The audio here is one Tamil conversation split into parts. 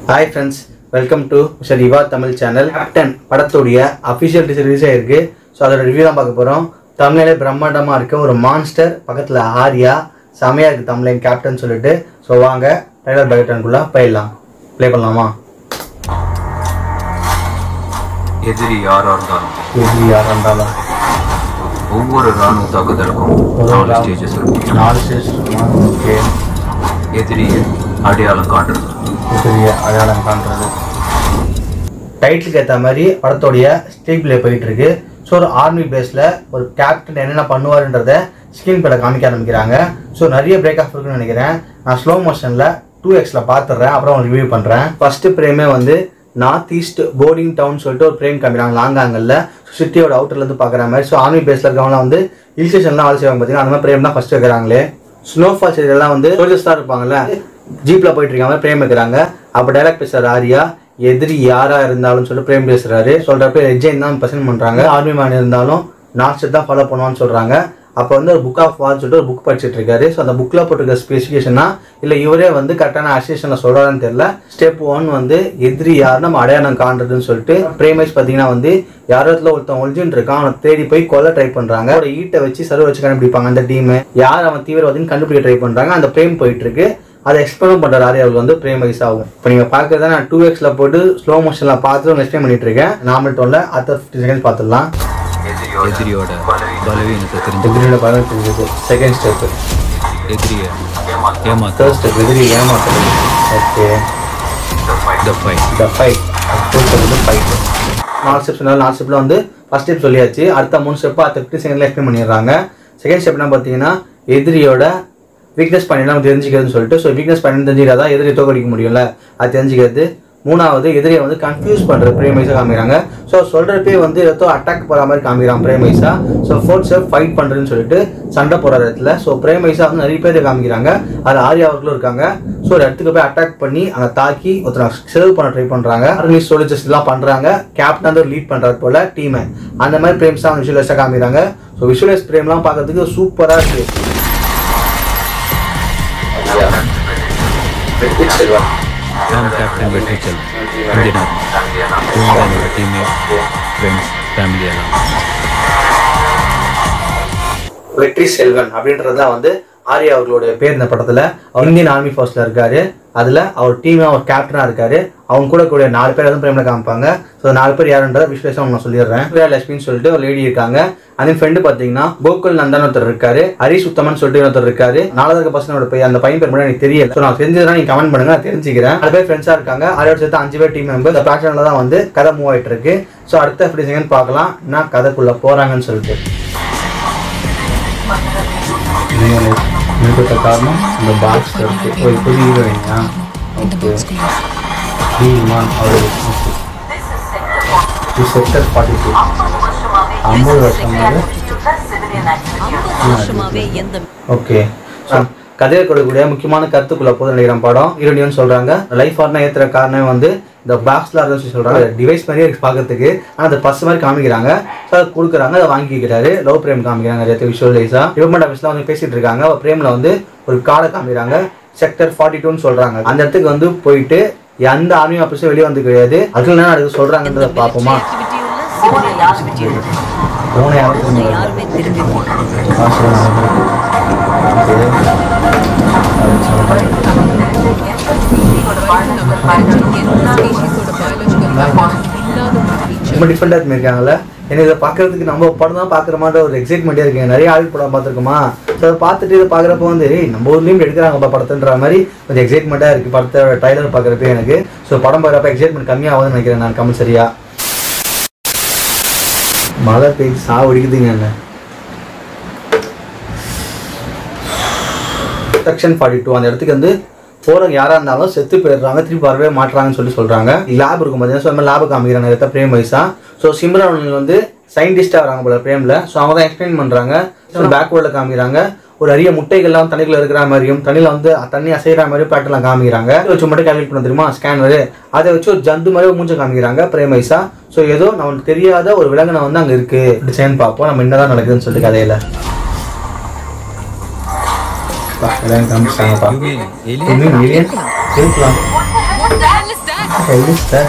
Hi friends welcome to mister இவா தமிழ் சேனல் கேப்டன் படத்துடைய அஃபிஷியல் டீசர் ரிலீஸ் ஆயிருக்கு ஸோ அதோட ரிவ்யூ தான் பார்க்க போகிறோம் தமிழ்நிலே பிரம்மாண்டமாக இருக்க ஒரு மான்ஸ்டர் பக்கத்தில் ஆர்யா செமையாக இருக்குது தமிழன் கேப்டன் சொல்லிட்டு ஸோ வாங்க ட்ரைலர் பைட்டனுக்குள்ளே போயிடலாம் ப்ளே பண்ணலாமா எதிரி யாரா இருந்தாலும் எப்படி யாராக இருந்தாலும் ஒவ்வொரு ராணுவ தாக்குதலுக்கும் நாலு ஸ்டேஜஸ் இருக்கும் நாலு ஸ்டேஜ் இருக்குமா ஓகே எதிரியை அடையாளம் காட்டுறது பெரிய அடையாளம் காண்றது டைட்டிலுக்கு ஏற்ற மாதிரி படத்தோடைய ஸ்டேக் பிளே போயிட்டு இருக்கு ஸோ ஒரு ஆர்மி பேஸில் ஒரு கேப்டன் என்னென்ன பண்ணுவாருன்றத ஸ்க்ரீன் பிளே காமிக்க ஆரம்பிக்கிறாங்க ஸோ நிறைய பிரேக் ஆஃப் இருக்குன்னு நினைக்கிறேன் நான் ஸ்லோ மோஷனில் டூ எக்ஸில் பார்த்துடுறேன் அப்புறம் ரிவ்யூ பண்ணுறேன் ஃபஸ்ட்டு பிரேமே வந்து நார்த் ஈஸ்ட் போர்டிங் டவுன் சொல்லிட்டு ஒரு பிரேம் காமிக்கிறாங்க லாங் ஆங்கிளில் சிட்டியோட அவுட்டர்லேருந்து பார்க்குற மாதிரி ஸோ ஆர்மி பேஸில் இருக்கவங்களாம் வந்து ஹில் ஸ்டேஷன்லாம் வேலை செய்வாங்க பார்த்தீங்கன்னா அந்த மாதிரி பிரேம் தான் ஃபஸ்ட்டு வைக்கிறாங்களே ஸ்னோஃபால்ஸ் இதெல்லாம் வந்து சோல்ஜர்ஸ் தான் இருப்பாங்கல்ல ஜீப்ல போயிட்டு இருக்காங்க பிரேம் வைக்கிறாங்க அப்போ டைலாக் பேசுறாரு ஆரியா எதிரி யாரா இருந்தாலும் சொல்லிட்டு பிரேம் பேசுறாரு சொல்றப்ப எஜெயின் தான் பிரசன்ட் பண்றாங்க ஆர்மி மேன் இருந்தாலும் நார்த் தான் ஃபாலோ பண்ணுவான்னு சொல்றாங்க அப்போ வந்து ஒரு புக் ஆஃப் வார் சொல்லிட்டு ஒரு புக் படிச்சுட்டு இருக்காரு ஸோ அந்த புக்கில் போட்டிருக்க ஸ்பெசிஃபிகேஷனா இல்லை இவரே வந்து கரெக்டான அசோசியேஷனில் சொல்கிறான்னு தெரியல ஸ்டெப் ஒன் வந்து எதிரி யார் நம்ம அடையாளம் காண்றதுன்னு சொல்லிட்டு பிரேமைஸ் பார்த்தீங்கன்னா வந்து யாரத்துல ஒருத்தன் ஒழிஞ்சுட்டு இருக்கான் அவனை தேடி போய் கொல்ல ட்ரை பண்றாங்க ஒரு ஈட்டை வச்சு சர்வ வச்சு கண்டுபிடிப்பாங்க அந்த டீம் யார் அவன் தீவிரவாதின்னு கண்டுபிடிக்க ட்ரை பண்றாங்க அந்த பிரேம் போயிட்டு இருக்கு அதை எக்ஸ்பிளைன் பண்ற ஆரி அவர்கள் வந்து பிரேம் வைஸ் ஆகும் இப்போ நீங்க பாக்குறத நான் டூ எக்ஸ்ல போட்டு ஸ்லோ மோஷன்ல பார்த்து எக்ஸ்பிளைன் பண்ணிட்டு இருக்கேன் நார்மல் டோன்ல அடுத்த ஃபிஃப்டி செகண்ட்ஸ் பார்த்துடலாம் எதிரியோட பலவீனத்தை தெரிஞ்சு எதிரியோட பதினெட்டு தெரிஞ்சது செகண்ட் ஸ்டெப் எதிரியை ஏமாத்த தேர்ட் ஸ்டெப் எதிரி ஏமாத்துறது okay the fight the fight fourth step வந்து ஃபைட் நாலு ஸ்டெப் சொன்னாலும் நாலு ஸ்டெப்பில் வந்து ஃபர்ஸ்ட் ஸ்டெப் சொல்லியாச்சு அடுத்த மூணு ஸ்டெப் அடுத்த ஃபிஃப்டி செகண்ட்ல எக்ஸ்பிளைன் பண்ணிடுறாங்க செகண்ட் ஸ்டெப் என்ன பார்த்தீங்கன்னா எதிரியோட வீக்னஸ் பண்ணி நம்ம தெரிஞ்சுக்கிறதுன்னு சொல்லிட்டு ஸோ வீக்னஸ் பண்ணி தெரிஞ்சுக்கிறதா எதிரி தோக்கடிக்க முடியும்ல அது தெரிஞ்சுக்கிறது மூணாவது எதிரியை வந்து கன்ஃபியூஸ் பண்ணுற பிரேமைஸாக காமிக்கிறாங்க ஸோ சொல்கிறப்பே வந்து ஏதோ அட்டாக் போகிற மாதிரி காமிக்கிறாங்க பிரேமைஸா ஸோ ஃபோர்த் ஸ்டெப் ஃபைட் பண்ணுறதுன்னு சொல்லிட்டு சண்டை போடுற இடத்துல ஸோ பிரேமைஸா வந்து நிறைய பேர் காமிக்கிறாங்க அது ஆர்யா அவர்களும் இருக்காங்க ஸோ ஒரு இடத்துக்கு போய் அட்டாக் பண்ணி அங்கே தாக்கி ஒருத்தர் சேவ் பண்ண ட்ரை பண்ணுறாங்க ஆர்மி சோல்ஜர்ஸ் எல்லாம் பண்ணுறாங்க கேப்டன் வந்து லீட் பண்ணுறது போல டீமை அந்த மாதிரி பிரேம்ஸாக விஷுவலைஸாக காமிக்கிறாங்க ஸோ விஷுவலைஸ் பிரேம்லாம் பார்க்கறதுக்கு சூப்பராக இருக்குது நான் கேப்டன் வெற்றி செல்வம் இந்தியன் ஆர்மி இவங்க தான் என்னோட டீம்மேட் ஃப்ரெண்ட்ஸ் ஃபேமிலி எல்லாம் வெற்றி செல்வன் அப்படின்றது தான் வந்து ஆர்யா அவர்களுடைய பேர் இந்த படத்துல அவர் இந்தியன் ஆர்மி ஃபோர்ஸ்ல இருக்காரு அதுல அவர் டீம் அவர் கேப்டனா இருக்காரு அவங்க கூட கூடிய நாலு பேர் வந்து பிரேம்ல காமிப்பாங்க ஸோ நாலு பேர் யாருன்றத விஷயம் நான் சொல்லிடுறேன் பிரியா லட்சுமின்னு சொல்லிட்டு ஒரு லேடி இருக்காங்க அதே ஃப்ரெண்டு பாத்தீங்கன்னா கோகுல் நந்தன் ஒருத்தர் இருக்காரு ஹரிஷ் உத்தமன் சொல்லிட்டு ஒருத்தர் இருக்காரு நாலாவது பர்சனோட போய் அந்த பையன் பேர் மட்டும் எனக்கு தெரியல ஸோ நான் தெரிஞ்சதுனா நீங்க கமெண்ட் பண்ணுங்க நான் தெரிஞ்சுக்கிறேன் நாலு பேர் ஃப்ரெண்ட்ஸா இருக்காங்க அதோட சேர்த்து அஞ்சு பேர் டீம் மெம்பர் இந்த பேட்டர்ல தான் வந்து கதை மூவ் ஆயிட்டு இருக்கு ஸோ அடுத்த ஃபிஃப்டி செகண்ட் பார்க்கலாம் நான் கதைக்குள்ள போறாங்கன்னு சொல்லிட்டு நிறுத்த காரணம் இந்த பாக்ஸ் இருக்கு ஒரு புது ஹீரோயினா ஓகே ஹீமான் அவர் செக்டர் ஃபார்ட்டி டூ ஐம்பது வருஷமாக வருஷமாவே எந்த ஓகே கதையில் கொடுக்கக்கூடிய முக்கியமான கருத்துக்குள்ள போது நினைக்கிறேன் படம் ஹீரோனியன் சொல்றாங்க லைஃப் ஆர்னா ஏத்துற காரணம் வந்து இந்த பாக்ஸ்ல சொல்லி சொல்றாங்க டிவைஸ் மாதிரியே இருக்கு பார்க்கறதுக்கு ஆனால் அந்த பஸ் மாதிரி காமிக்கிறாங்க ஸோ அதை கொடுக்குறாங்க அதை வாங்கிக்கிறாரு லவ் பிரேம் காமிக்கிறாங்க நிறைய விஷுவலைஸா டிபார்ட்மெண்ட் ஆஃபீஸ்ல வந்து பேசிட்டு இருக்காங்க அப்ப பிரேம்ல வந்து ஒரு கார்டை காமிக்கிறாங்க செக்டர் ஃபார்ட்டி டூன்னு சொல்றாங்க அந்த இடத்துக்கு வந்து போயிட்டு எந்த ஆர்மி ஆஃபீஸும் வெளியே வந்து கிடையாது அதுல என்ன நடக்குது சொல்றாங்கன்றத பார்ப்போமா activity உள்ள civilian activity உள்ள போன யாரும் யாருமே திரும்பி ரொம்ப டிஃப்ரெண்டாக இருக்காங்கல்ல எனக்கு இதை பார்க்கறதுக்கு நம்ம படம் தான் பார்க்குற மாதிரி ஒரு எக்ஸைட்மெண்ட்டே இருக்குங்க நிறைய ஆள் படம் பார்த்துருக்கோமா ஸோ அதை பார்த்துட்டு இதை பார்க்குறப்ப வந்து ஏய் நம்ம ஊர்லேயும் எடுக்கிறாங்கப்பா படத்துன்ற மாதிரி கொஞ்சம் எக்ஸைட்மெண்ட்டாக இருக்குது படத்தை ட்ரைலர் பார்க்குறப்ப எனக்கு ஸோ படம் பார்க்குறப்ப எக்ஸைட்மெண்ட் கம்மியாகுதுன்னு நினைக்கிறேன் நான் கமல் சரியா மழை பெய்து சாவடிக்குதுங்க என்ன செக்ஷன் ஃபார்ட்டி டூ அந்த இடத்துக்கு வந்து போறவங்க யாரா இருந்தாலும் செத்து போயிடுறாங்க திருப்பி வரவே மாட்டுறாங்கன்னு சொல்லி சொல்றாங்க லேப் இருக்கும் பார்த்தீங்கன்னா ஸோ லேப் காமிக்கிறாங்க எடுத்த பிரேம் வைஸா ஸோ சிம்ரன் வந்து சயின்டிஸ்டா வராங்க போல பிரேம்ல ஸோ அவங்க தான் எக்ஸ்பிளைன் பண்றாங்க பேக்வேர்டில் காமிக்கிறாங்க ஒரு அரிய முட்டைகள்லாம் தண்ணிக்குள்ள இருக்கிற மாதிரியும் தண்ணியில வந்து தண்ணி அசைகிற மாதிரியும் பேட்டர்லாம் காமிக்கிறாங்க இதை வச்சு மட்டும் கால்குலேட் பண்ண தெரியுமா ஸ்கேனர் அதை வச்சு ஒரு ஜந்து மாதிரி மூஞ்ச காமிக்கிறாங்க பிரேம் வைஸா ஸோ ஏதோ நமக்கு தெரியாத ஒரு விலங்கின வந்து அங்க இருக்கு டிசைன் பார்ப்போம் நம்ம என்னதான் நடக்குதுன்னு சொல்லிட்டு கதையில பா, எல்லாம் காமிச்சிட்டாங்கப்பா You mean alien? இன்னும் alien? இருக்கலாம் ஹெல் இஸ் தட்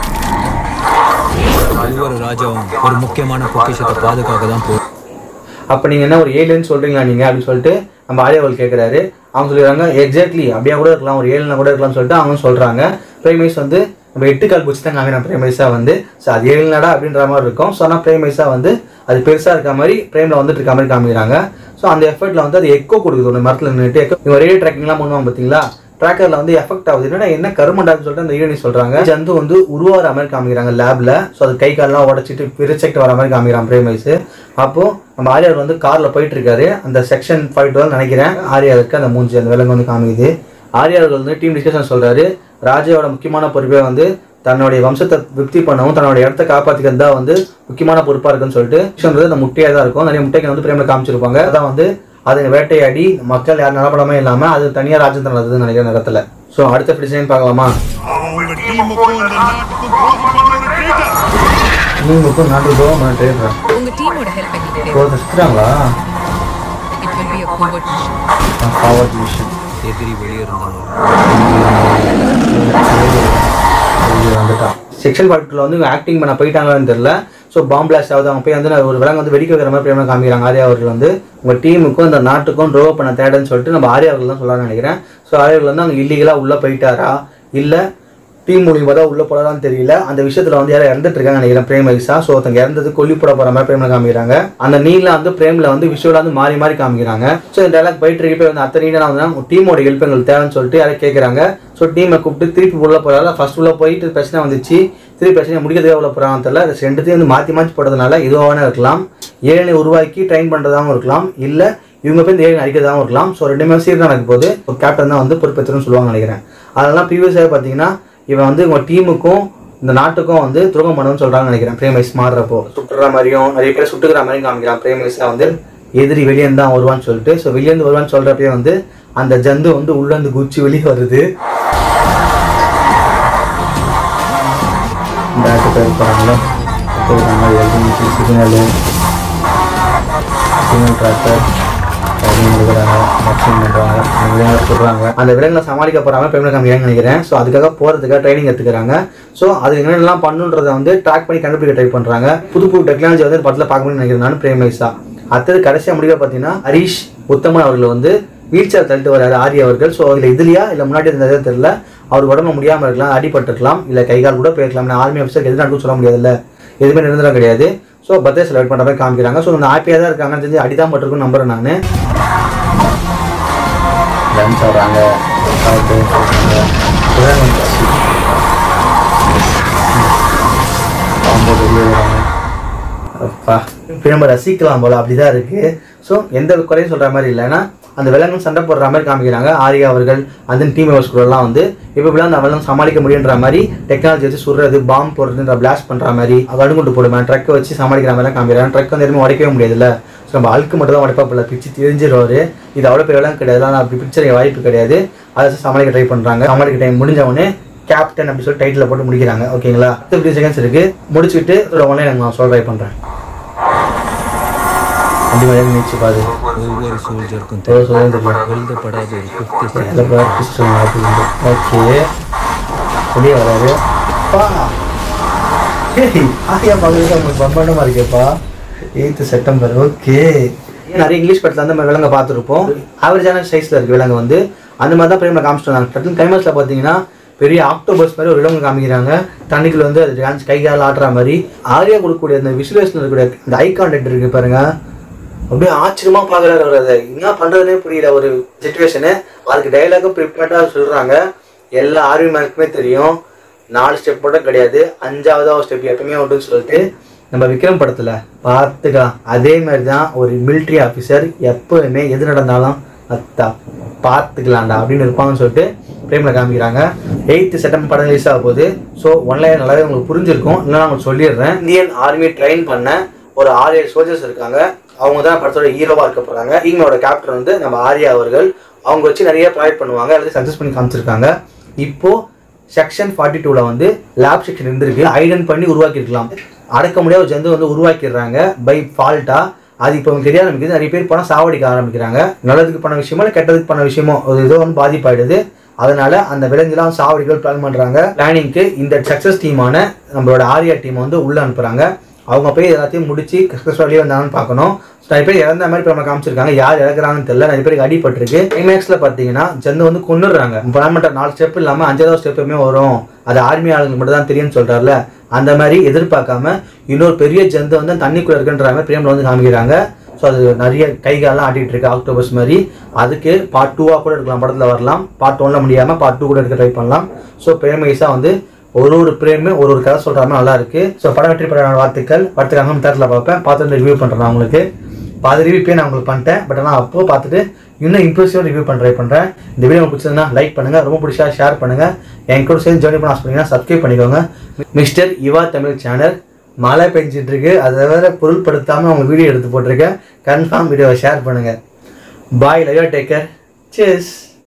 ஒவ்வொரு ராஜாவும் ஒரு முக்கியமான பொக்கிஷத்தை பாதுகாக்க தான் போ அப்போ நீங்கள் என்ன ஒரு ஏழுன்னு சொல்கிறீங்களா நீங்கள் அப்படின்னு சொல்லிட்டு நம்ம ஆலியா அவள் கேட்குறாரு அவங்க சொல்லிடுறாங்க எக்ஸாக்ட்லி அப்படியே கூட இருக்கலாம் ஒரு ஏழுனா கூட இருக்கலாம்னு சொல்லிட்டு அவங்க சொல்கிறாங்க பிரைமைஸ் வந்து நம்ம எட்டு கால் பூச்சி தான் காமிக்கிறோம் பிரைமைஸாக வந்து ஸோ அது ஏழு நடா அப்படின்ற மாதிரி இருக்கும் ஸோ ஆனால் பிரைமைஸாக வந்து அது பெருசாக இருக்க மாதிரி ஃப்ரேமில் வந்துட்டு இருக்க மாதிரி காமிக்கிறாங்க ஸோ அந்த எஃபெக்ட்டில் வந்து அது எக்கோ கொடுக்குது ஒரு மரத்தில் நின்றுட்டு எக்கோ இவங்க ரேடியோ ட்ராக்கிங்லாம் பண்ணுவாங்க பார்த்தீங்களா ட்ராக்கரில் வந்து எஃபெக்ட் ஆகுது என்னடா என்ன கருமண்டான்னு சொல்லிட்டு அந்த ஈரணி சொல்கிறாங்க ஜந்து வந்து உருவாகிற மாதிரி காமிக்கிறாங்க லேபில் ஸோ அது கை கால்லாம் உடச்சிட்டு பிரிச்செக்ட் வர மாதிரி காமிக்கிறான் பிரேமைஸ் அப்போது நம்ம ஆரியார் வந்து காரில் போயிட்டு இருக்காரு அந்த செக்ஷன் ஃபைவ் தான் நினைக்கிறேன் ஆரியாருக்கு அந்த மூஞ்சி அந்த விலங்கு வந்து காமிக்குது ஆரியார்கள் வந்து டீம் டிஸ்கஷன் சொல்கிறாரு ராஜாவோட முக்கியமான பொறுப்பே வந்து தன்னுடைய வம்சத்தை விருத்தி பண்ணவும் தன்னோட இடத்த காப்பாற்றிக்கிறது தான் வந்து முக்கியமான பொறுப்பாக இருக்குன்னு சொல்லிட்டு விஷயம்ன்றது அந்த முட்டையாக தான் இருக்கும் நிறைய முட்டைக்கு வந்து பிரேமில் காமிச்சிருப்பாங்க அதான் வந்து அதை வேட்டையாடி மக்கள் யார் நலப்படமே இல்லாமல் அது தனியாக ராஜ்யத்தில் நடந்ததுன்னு நினைக்கிற நேரத்தில் ஸோ அடுத்த டிசைன் பார்க்கலாமா அவங்க டீமுக்கும் இந்த நாட்டுக்கும் துரோகம் பண்ண ஒரு ட்ரீட்டர் நீங்களுக்கும் நாட்டு கவர்மெண்ட் ட்ரேட் உங்க டீமோட ஹெல்ப் எங்களுக்கு ஒருத்தர் சுற்றுறாங்களா it will be a covert mission forward mission எதிரி வெளியே இருந்தாலும் வந்துட்டான் செக்ஷன் பார்ட்டில் வந்து இவங்க ஆக்டிங் பண்ண போயிட்டாங்களான்னு தெரியல ஸோ பாம்பு பிளாஸ்ட் ஆகுது அவங்க போய் வந்து நான் ஒரு விலங்கு வந்து வெடிக்க வைக்கிற மாதிரி பிரேம காமிக்கிறாங்க ஆர்யா அவர்கள் வந்து உங்கள் டீமுக்கும் இந்த நாட்டுக்கும் ட்ரோ பண்ண தேடன்னு சொல்லிட்டு நம்ம ஆர்யா அவர்கள் தான் சொல்லலாம்னு நினைக்கிறேன் ஸோ ஆர்யா அவர்கள் வந்து அங்கே இல்லீகலாக உள்ளே போயிட்டாரா இல்லை டீம் மூலியமாக தான் உள்ளே போகலான்னு தெரியல அந்த விஷயத்தில் வந்து யாரும் இறந்துட்டு இருக்காங்க நினைக்கிறேன் பிரேம் வைஸா ஸோ ஒருத்தங்க இறந்தது கொல்லி போட போகிற மாதிரி பிரேமில் காமிக்கிறாங்க அந்த நீல வந்து பிரேமில் வந்து விஷுவலாக வந்து மாறி மாறி காமிக்கிறாங்க ஸோ இந்த டைலாக் போயிட்டு இருக்கப்போ வந்து அத்தனை நீலாம் வந்து டீமோட ஹெல்ப் எங்களுக்கு தேவைன்னு சொல்லிட்டு யாரும் கேட்குறாங்க ஸோ டீமை கூப்பிட்டு திருப்பி உள்ள போகிறாங்க ஃபர்ஸ்ட் உள்ள போயிட்டு பிரச்சனை வந்துச்சு திருப்பி பிரச்சனை முடிக்கிறதுக்காக உள்ள போகிறாங்க தெரியல அது ரெண்டுத்தையும் வந்து மாற்றி மாற்றி போடுறதுனால இதுவாக இருக்கலாம் ஏழனை உருவாக்கி ட்ரெயின் பண்ணுறதாகவும் இருக்கலாம் இல்லை இவங்க போய் இந்த ஏழை அடிக்கிறதாகவும் இருக்கலாம் ஸோ ரெண்டுமே சீர் நடக்கும் போது ஒரு கேப்டன் தான் வந்து பொறுப்பேற்றுன்னு சொல்லுவாங்க நினைக்கிறேன் அதெல்லாம் ப்ரீவியஸாக பார்த்தீங்கன்னா இவன் வந்து உங்கள் டீமுக்கும் இந்த நாட்டுக்கும் வந்து துரோகம் பண்ணணும்னு சொல்கிறாங்கன்னு நினைக்கிறேன் பிரேமைஸ் மாறுறப்போ சுட்டுற மாதிரியும் நிறைய பேர் சுட்டுக்கிற மாதிரியும் காமிக்கிறான் பிரேமைஸாக வந்து எதிரி வெளியேந்து தான் வருவான்னு சொல்லிட்டு ஸோ வெளியேந்து வருவான்னு சொல்கிறப்பயே வந்து அந்த ஜந்து வந்து உள்ளேருந்து குச்சி வெளியே வருது பேக்கு பேர் போகிறாங்களோ சிக்னலு சிக்னல் ட்ராக்டர் சொல்றாங்க அந்த விலங்குகளை சமாளிக்க போறாங்க பெண்களை காமிக்கிறாங்க நினைக்கிறேன் ஸோ அதுக்காக போறதுக்காக ட்ரைனிங் எடுத்துக்கிறாங்க ஸோ அது என்னென்னலாம் பண்ணுன்றதை வந்து ட்ராக் பண்ணி கண்டுபிடிக்க ட்ரை பண்றாங்க புது புது டெக்னாலஜி வந்து இந்த படத்தில் பார்க்க முடியும் நினைக்கிறேன் நான் பிரேமைஸா அடுத்தது கடைசியாக முடிவை பார்த்தீங்கன்னா ஹரீஷ் உத்தமன் அவர்கள் வந்து வீல் சேர் தள்ளிட்டு வராரு ஆரி அவர்கள் ஸோ அதில் இதுலையா இல்லை முன்னாடி இருந்ததே தெரியல அவர் உடம்பு முடியாமல் இருக்கலாம் அடிபட்டிருக்கலாம் இல்லை கை கால் கூட போயிருக்கலாம் நான் ஆர்மி ஆஃபீஸருக்கு எது நடக்கும் சொல்ல முடியாதுல்ல எதுவுமே நிரந்தரம் கிடையாது ஸோ பர்த்டே செலிப்ரேட் பண்ணுற மாதிரி காமிக்கிறாங்க ஸோ இந்த ஹாப்பியாக தான் இருக்காங்கன்னு தெரிஞ்சு அடிதான் பட்டிருக்குன்னு நம்புறேன் நான் லன்ச் வராங்க அப்பா இப்போ நம்ம ரசிக்கலாம் போல அப்படிதான் இருக்கு ஸோ எந்த குறையும் சொல்ற மாதிரி இல்லை ஏன்னா அந்த விலங்கு சண்டை போடுற மாதிரி காமிக்கிறாங்க ஆரியா அவர்கள் அந்த டீம் மெம்பர்ஸ் கூடலாம் வந்து இப்போ இப்படிலாம் அந்த விலங்கு சமாளிக்க முடியுன்ற மாதிரி டெக்னாலஜி வச்சு சுடுறது பாம்பு போடுறதுன்ற பிளாஸ்ட் பண்ற மாதிரி வடுகுண்டு போடுவேன் ட்ரக் வச்சு சமாளிக்கிற மாதிரிலாம் காமிக்கிறாங்க ட்ரக் வந்து எதுவுமே உடைக்கவே முடியாதுல்ல ஸோ நம்ம அழுக்கு மட்டும் தான் உடைப்பாப்பில்ல பிச்சு தெரிஞ்சிருவாரு இது அவ்வளோ பெரிய விலங்கு கிடையாது ஆனால் அப்படி பிக்சர் வாய்ப்பு கிடையாது அதை வச்சு சமாளிக்க ட்ரை பண்ணுறாங்க சமாளிக்க டைம் முடிஞ்ச உடனே கேப்டன் அப்படி சொல்லி டைட்டில் போட்டு முடிக்கிறாங்க ஓகேங்களா ஃபிஃப்டி செகண்ட்ஸ் இருக்கு முடிச்சுட்டு ஒன்லைன் நான் சொல்ல ட்ரை பண்ணுறேன் அப்படி மாதிரி நீச்சு பாரு ஒவ்வொரு சோல்ஜருக்கும் ஒரு சொல்ல தெரியும் எழுதப்படாத ஒரு ஃபிஃப்த் இதில் பாரு பிஸ்டல் அப்படின்னு ஓகே வெளியே வராரு பா ஏய் ஆரியா பார்க்குறது உங்களுக்கு பிரம்மாண்டமாக இருக்கேப்பா எயித்து செப்டம்பர் ஓகே நிறைய இங்கிலீஷ் படத்தில் வந்து நம்ம விலங்கை பார்த்துருப்போம் ஆவரேஜான சைஸில் இருக்கு விலங்கு வந்து அந்த மாதிரி தான் பிரேமில் காமிச்சிட்டு வந்தாங்க டக்குனு கைமாஸில் பார்த்தீங்கன்னா பெரிய ஆக்டோபஸ் மாதிரி ஒரு விலங்கு காமிக்கிறாங்க தண்ணிக்குள்ள வந்து அது டான்ஸ் கை கால் ஆட்டுற மாதிரி ஆரியா கொடுக்கக்கூடிய அந்த விசுவேஷன் இருக்கக்கூடிய அந்த ஐ கான்டெக்ட் இருக்கு பாருங்க அப்படியே ஆச்சரியமா பாக்குறாரு அவர் அதை என்ன பண்றதுனே புரியல ஒரு சுச்சுவேஷனு அதுக்கு டைலாகும் ப்ரிப்பேர்டா சொல்றாங்க எல்லா ஆர்மி மேனுக்குமே தெரியும் நாலு ஸ்டெப் கூட கிடையாது அஞ்சாவதா ஒரு ஸ்டெப் எப்பவுமே உண்டுன்னு சொல்லிட்டு நம்ம விக்ரம் படத்துல பார்த்துக்கலாம் அதே மாதிரி தான் ஒரு military ஆஃபீஸர் எப்பவுமே எது நடந்தாலும் அத்தா பார்த்துக்கலாம்டா அப்படின்னு இருப்பாங்கன்னு சொல்லிட்டு பிரேமில் காமிக்கிறாங்க எயித்து செப்டம்பர் படம் ரிலீஸ் ஆக போகுது ஸோ ஒன்லைன் நல்லாவே உங்களுக்கு புரிஞ்சிருக்கும் இல்லைன்னா நான் உங்களுக்கு சொல்லிடுறேன் இந்தியன் ஆர்மி ட்ரெயின் பண்ண ஒரு ஆறு ஏழு சோல்ஜர்ஸ் இருக்காங்க அவங்க தான் படத்தோட ஹீரோவா இருக்க போறாங்க டீமோட கேப்டன் வந்து நம்ம ஆர்யா அவர்கள் அவங்க வச்சு நிறைய ப்ராஜெக்ட் பண்ணுவாங்க எல்லாத்தையும் சக்ஸஸ் பண்ணி காமிச்சிருக்காங்க இப்போ செக்ஷன் ஃபார்ட்டி டூவில் வந்து லேப் செக்ஷன் இருந்திருக்கு ஐடன் பண்ணி உருவாக்கியிருக்கலாம் அடக்க முடியாத ஒரு ஜந்து வந்து உருவாக்கிடுறாங்க பை ஃபால்ட்டா அது இப்போ உங்களுக்கு தெரிய ஆரம்பிக்குது நிறைய பேர் பணம் சாவடிக்க ஆரம்பிக்கிறாங்க நல்லதுக்கு பண்ண விஷயமோ இல்லை கெட்டதுக்கு பண்ண விஷயமோ ஒரு ஏதோ வந்து பாதிப்பாயிடுது அதனால அந்த விலங்குலாம் சாவடிகள் பிளான் பண்றாங்க பிளானிங்க்கு இந்த சக்சஸ் டீமான நம்மளோட ஆரியா டீம் வந்து உள்ள அனுப்புறாங்க அவங்க போய் எல்லாத்தையும் முடிச்சு சக்ஸஸ் வெளியே வந்தாங்கன்னு பார்க்கணும் So, நிறைய பேர் இறந்த மாதிரி இப்போ நம்ம காமிச்சிருக்காங்க யார் இறக்குறாங்கன்னு தெரியல நிறைய பேருக்கு அடிபட்டிருக்கு கிளைமேக்ஸில் பார்த்தீங்கன்னா ஜந்து வந்து கொண்டுடுறாங்க பிளான் பண்ணுற நாலு ஸ்டெப் இல்லாமல் அஞ்சாவது ஸ்டெப்புமே வரும் அது ஆர்மி ஆளுங்களுக்கு மட்டும் தான் தெரியும்னு சொல்கிறாருல அந்த மாதிரி எதிர்பார்க்காம இன்னொரு பெரிய ஜந்து வந்து தண்ணிக்குள்ள இருக்குன்ற மாதிரி பிரேமில் வந்து காமிக்கிறாங்க ஸோ அது நிறைய கைகாலெலாம் ஆட்டிகிட்டு இருக்கு ஆக்டோபஸ் மாதிரி அதுக்கு பார்ட் டூவாக கூட எடுக்கலாம் படத்தில் வரலாம் பார்ட் ஒன்ல முடியாமல் பார்ட் டூ கூட எடுக்க ட்ரை பண்ணலாம் ஸோ பிரேமைஸாக வந்து ஒரு ஒரு பிரேமே ஒரு ஒரு கதை சொல்கிற மாதிரி நல்லா இருக்கு ஸோ படம் வெற்றி பெற வாழ்த்துக்கள் படத்துக்காக தேட்டரில் பார்ப்பேன் பார்த்துட்டு ரிவ்யூ பண்ணுறேன் நான் உங்களுக்கு பாதி ரிவ்யூ இப்போ நான் உங்களுக்கு பண்ணிட்டேன் பட் ஆனால் அப்போ பார்த்துட்டு இன்னும் இம்ப்ரெசிவாக ரிவ்யூ பண்ண ட்ரை பண்ணுறேன் இந்த வீடியோ உங்களுக்கு பிடிச்சதுன்னா லைக் பண்ணுங்கள் ரொம்ப பிடிச்சா ஷேர் பண்ணுங்கள் என் கூட சேர்ந்து ஜாயின் பண்ண ஆசைப்பட்டீங்கன்னா சப்ஸ்கிரைப் பண்ணிக்கோங்க மிஸ்டர் இவா தமிழ் சேனல் மழை பெஞ்சிட்டு இருக்கு அதை வேற பொருள்படுத்தாமல் அவங்க வீடியோ எடுத்து போட்டிருக்கேன் கன்ஃபார்ம் வீடியோவை ஷேர் பண்ணுங்கள் bye love take care chase